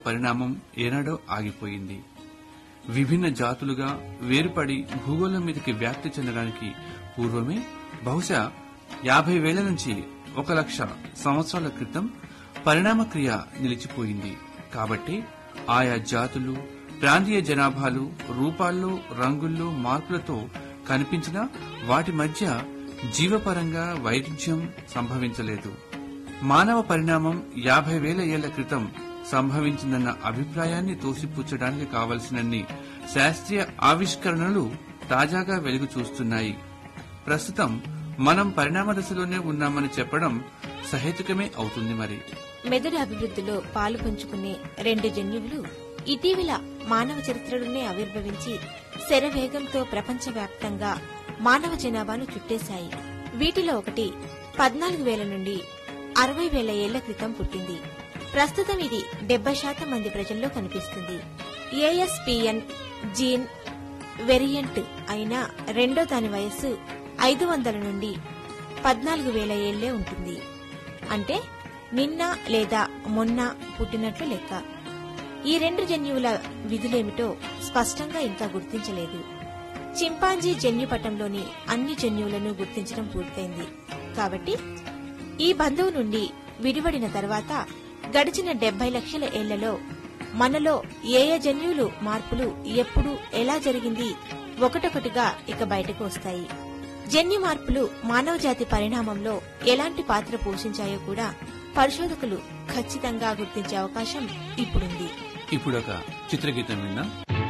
పరిణామం ఏనాడో ఆగిపోయింది విభిన్న జాతులుగా వేరుపడి భూగోళం మీదకి వ్యాప్తి చెందడానికి పూర్వమే బహుశా యాభై వేల నుంచి ఒక లక్ష సంవత్సరాల క్రితం పరిణామక్రియ నిలిచిపోయింది కాబట్టి ఆయా జాతులు ప్రాంతీయ జనాభాలు రూపాల్లో రంగుల్లో మార్పులతో కనిపించినా వాటి మధ్య జీవపరంగా వైరుధ్యం సంభవించలేదు మానవ పరిణామం యాభై వేల ఏళ్ల క్రితం సంభవించిందన్న అభిప్రాయాన్ని తోసిపుచ్చడానికి కావలసినన్ని శాస్త్రీయ ఆవిష్కరణలు తాజాగా వెలుగు చూస్తున్నాయి ప్రస్తుతం మనం పరిణామ దశలోనే ఉన్నామని చెప్పడం సహేతుకమే అవుతుంది మరి మెదడు అభివృద్ధిలో పాలు పంచుకునే రెండు జన్యువులు ఇటీవల మానవ చరిత్రలోనే ఆవిర్భవించి శరవేగంతో ప్రపంచవ్యాప్తంగా మానవ జనాభాను చుట్టేశాయి వీటిలో ఒకటి పద్నాలుగు వేల నుండి అరవై వేల ఏళ్ల క్రితం పుట్టింది ప్రస్తుతం ఇది డెబ్బై శాతం మంది ప్రజల్లో కనిపిస్తుంది ఏఎస్పిఎన్ జీన్ వెరియంట్ అయిన రెండో దాని వయస్సు ఐదు వందల నుండి పద్నాలుగు వేల ఏళ్లే ఉంటుంది అంటే నిన్న లేదా మొన్న పుట్టినట్లు లెక్క ఈ రెండు జన్యువుల విధులేమిటో స్పష్టంగా ఇంకా గుర్తించలేదు చింపాంజీ జన్యుపటంలోని అన్ని జన్యువులను గుర్తించడం పూర్తయింది కాబట్టి ఈ బంధువు నుండి విడివడిన తర్వాత గడిచిన డెబ్బై లక్షల ఏళ్లలో మనలో ఏ ఏ జన్యువులు మార్పులు ఎప్పుడు ఎలా జరిగింది ఒకటొకటిగా ఇక బయటకు వస్తాయి జన్యు మార్పులు మానవజాతి పరిణామంలో ఎలాంటి పాత్ర పోషించాయో కూడా పరిశోధకులు ఖచ్చితంగా గుర్తించే అవకాశం ఇప్పుడుంది ఇప్పుడొక చిత్రగీతం విందాం